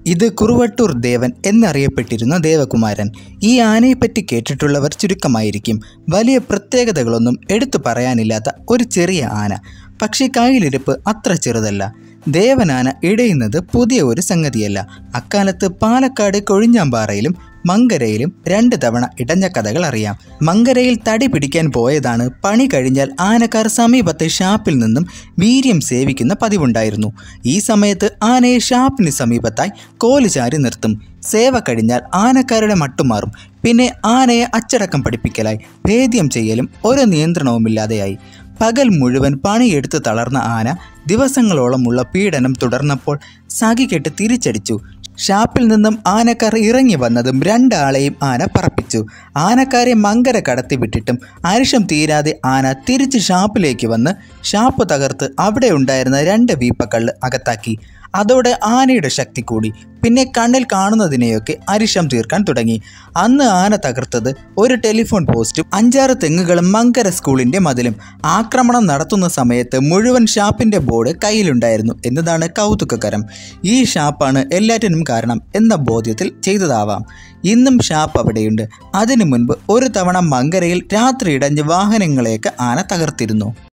ഇത് കുറുവട്ടൂർ ദേവൻ എന്നറിയപ്പെട്ടിരുന്ന ദേവകുമാരൻ ഈ ആനയെപ്പറ്റി കേട്ടിട്ടുള്ളവർ ചുരുക്കമായിരിക്കും വലിയ പ്രത്യേകതകളൊന്നും എടുത്തു പറയാനില്ലാത്ത ഒരു ചെറിയ ആന പക്ഷേ കയ്യിലിരിപ്പ് അത്ര ചെറുതല്ല ദേവനാന ഇടയുന്നത് പുതിയ ഒരു സംഗതിയല്ല അക്കാലത്ത് പാലക്കാട് കൊഴിഞ്ഞാമ്പാറയിലും മങ്കരയിലും രണ്ട് തവണ ഇടഞ്ഞ കഥകൾ അറിയാം മങ്കരയിൽ തടി പിടിക്കാൻ പോയതാണ് പണി കഴിഞ്ഞാൽ ആനക്കാർ സമീപത്തെ ഷാപ്പിൽ നിന്നും വീര്യം സേവിക്കുന്ന പതിവുണ്ടായിരുന്നു ഈ സമയത്ത് ആനയെ ഷാപ്പിന് സമീപത്തായി കോല് ചാരി നിർത്തും സേവ കഴിഞ്ഞാൽ ആനക്കാരുടെ മട്ടുമാറും പിന്നെ ആനയെ അച്ചടക്കം പഠിപ്പിക്കലായി ഭേദ്യം ചെയ്യലും ഒരു നിയന്ത്രണവുമില്ലാതെയായി പകൽ മുഴുവൻ പണിയെടുത്ത് തളർന്ന ആന ദിവസങ്ങളോളമുള്ള പീഡനം തുടർന്നപ്പോൾ സഖികെട്ട് തിരിച്ചടിച്ചു ഷാപ്പിൽ നിന്നും ആനക്കാർ ഇറങ്ങി വന്നതും രണ്ടാളെയും ആന പറപ്പിച്ചു ആനക്കാരെ മങ്കര കടത്തി വിട്ടിട്ടും അരിശം തീരാതെ ആന തിരിച്ച് ഷാപ്പിലേക്ക് വന്ന് ഷാപ്പ് തകർത്ത് അവിടെ ഉണ്ടായിരുന്ന രണ്ട് വീപ്പക്കള്ള് അകത്താക്കി അതോടെ ആനയുടെ ശക്തി കൂടി പിന്നെ കണ്ണിൽ കാണുന്നതിനെയൊക്കെ അരിശം തീർക്കാൻ തുടങ്ങി അന്ന് ആന തകർത്തത് ഒരു ടെലിഫോൺ പോസ്റ്റും അഞ്ചാറ് തെങ്ങുകളും മങ്കര സ്കൂളിൻ്റെ മതിലും ആക്രമണം നടത്തുന്ന സമയത്ത് മുഴുവൻ ഷാപ്പിൻ്റെ ബോർഡ് കയ്യിലുണ്ടായിരുന്നു എന്നതാണ് കൗതുകകരം ഈ ഷാപ്പാണ് എല്ലാറ്റിനും കാരണം എന്ന ബോധ്യത്തിൽ ചെയ്തതാവാം ഇന്നും ഷാപ്പ് അവിടെയുണ്ട് അതിനു മുൻപ് ഒരു തവണ മങ്കരയിൽ രാത്രി ഇടഞ്ഞ് വാഹനങ്ങളെയൊക്കെ ആന തകർത്തിരുന്നു